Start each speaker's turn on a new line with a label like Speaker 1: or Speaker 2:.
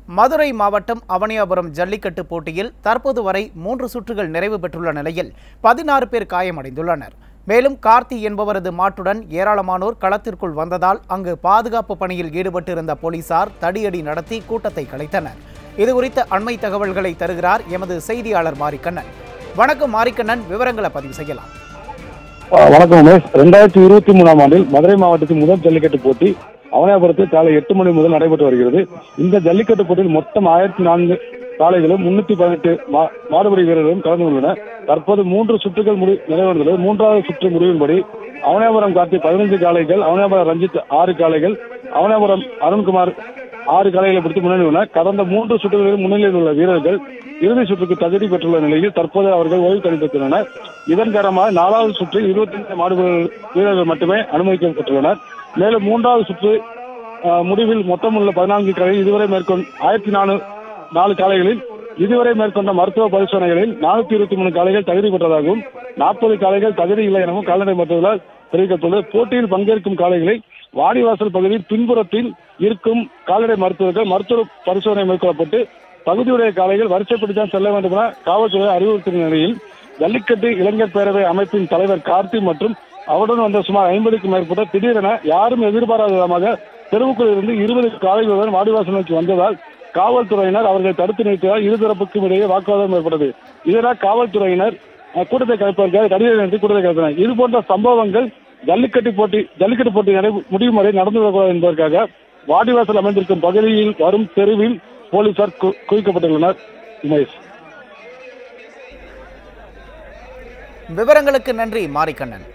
Speaker 1: மதுரை மாவட்டம் அவனியாபுரம் ஜல்லிக்கட்டு போட்டியில் தற்போது வரை மூன்று சுற்றுகள் நிறைவு பெற்றுள்ள நிலையில் பதினாறு பேர் காயமடைந்துள்ளனர் மேலும் கார்த்தி என்பவரது மாட்டுடன் ஏராளமானோர் களத்திற்குள் வந்ததால் அங்கு பாதுகாப்பு பணியில் ஈடுபட்டிருந்த போலீசார் தடியடி நடத்தி கூட்டத்தை கலைத்தனர் இதுகுறித்த அண்மை தகவல்களை தருகிறார் எமது செய்தியாளர் மாரிக்கண்ணன் வணக்கம் மாரிக்கண்ணன் விவரங்களை பதிவு செய்யலாம்
Speaker 2: ஆ, வணக்கம் உமேஷ் ரெண்டாயிரத்தி இருபத்தி மூணாம் ஆண்டில் மதுரை மாவட்டத்தின் முதல் ஜல்லிக்கட்டு போட்டி அவனியாபுரத்தில் காலை எட்டு மணி முதல் நடைபெற்று வருகிறது இந்த ஜல்லிக்கட்டு போட்டியில் மொத்தம் ஆயிரத்தி நான்கு காளைகளும் முன்னூத்தி பதினெட்டு மா- மாடுபிடி வீரர்களும் கலந்து கொண்டுள்ளனர் தற்போது மூன்று சுற்றுகள் முடி நிறைவடைந்தது மூன்றாவது சுற்று முடிவின்படி அவனியாபுரம் கார்த்தி பதினைந்து காளைகள் அவனியாபுரம் ரஞ்சித் ஆறு காளைகள் அவனியாபுரம் அருண்குமார் ஆறு காளைகளை பிடித்து முன்னணி உள்ளனர் கடந்த மூன்று சுற்றுகளில் முன்னிலையில் உள்ள வீரர்கள் இறுதி சுற்றுக்கு தகுதி பெற்றுள்ள நிலையில் தற்போது அவர்கள் ஓய்வு கணித்துள்ளனர் இதன் காரணமாக நாலாவது சுற்றில் இருபத்தி ஐந்து மாடு வீரர்கள் மட்டுமே அனுமதிக்கப்பட்டுள்ளனர் மேலும் மூன்றாவது சுற்று ஆஹ், முடிவில் மொத்தம் உள்ள பதினான்கு காலையில் இதுவரை மேற்கொண்ட ஆயிரத்தி நானூறு நாலு காலைகளில் இதுவரை மேற்கொண்ட மருத்துவ பரிசோதனைகளில் நானூத்தி இருபத்தி மூணு காளைகள் தகுதி பெற்றதாகவும் நாற்பது காளைகள் தகுதி இல்லை எனவும் கால்நடை மருத்துவர்களால் தெரிவிக்கப்பட்டுள்ளது போட்டியில் பங்கேற்கும் காளைகளை வாடிவாசல் பகுதியில் பின்புறத்தில் இருக்கும் கால்நடை மருத்துவர்கள் மருத்துவ பரிசோதனை மேற்கொள்ளப்பட்டு தகுதியுடைய காளைகள் வரிசைப்படி தான் செல்ல வேண்டும் என காவல்துறை அறிவுறுத்திய நிலையில் ஜல்லிக்கட்டு இளைஞர் பேரவை அமைப்பின் தலைவர் கார்த்தி மற்றும் அவருடன் வந்த சுமார் ஐம்பதுக்கும் மேற்பட்ட திடீரென யாரும் எதிர்பாராத விதமாக தெருவுக்குள் இருந்து இருபது காளைகளுடன் வாடிவாசல் நோக்கி வந்ததால் காவல்துறையினர் அவர்களை தடுத்து நிறுத்தியதால் இருதரப்புக்கும் இடையே வாக்குவாதம் ஏற்பட்டது இதனால் காவல்துறையினர் அஹ், கூட்டத்தை கலைப்பதற்காக தடியை நிறுத்தி கூட்டத்தை கலைத்தனர் இது போன்ற சம்பவங்கள் ஜல்லிக்கட்டு போட்டி ஜல்லிக்கட்டு போட்டி நடை முடியும் வரை நடந்து வரக்கூடாது என்பதற்காக வாடிவாசல் அமைந்திருக்கும் பகுதியில் வரும் தெருவில் போலீசார் கு- குவிக்கப்பட்டுள்ளனர் உமேஷ்
Speaker 1: விவரங்களுக்கு நன்றி மாரிக்கண்ணன்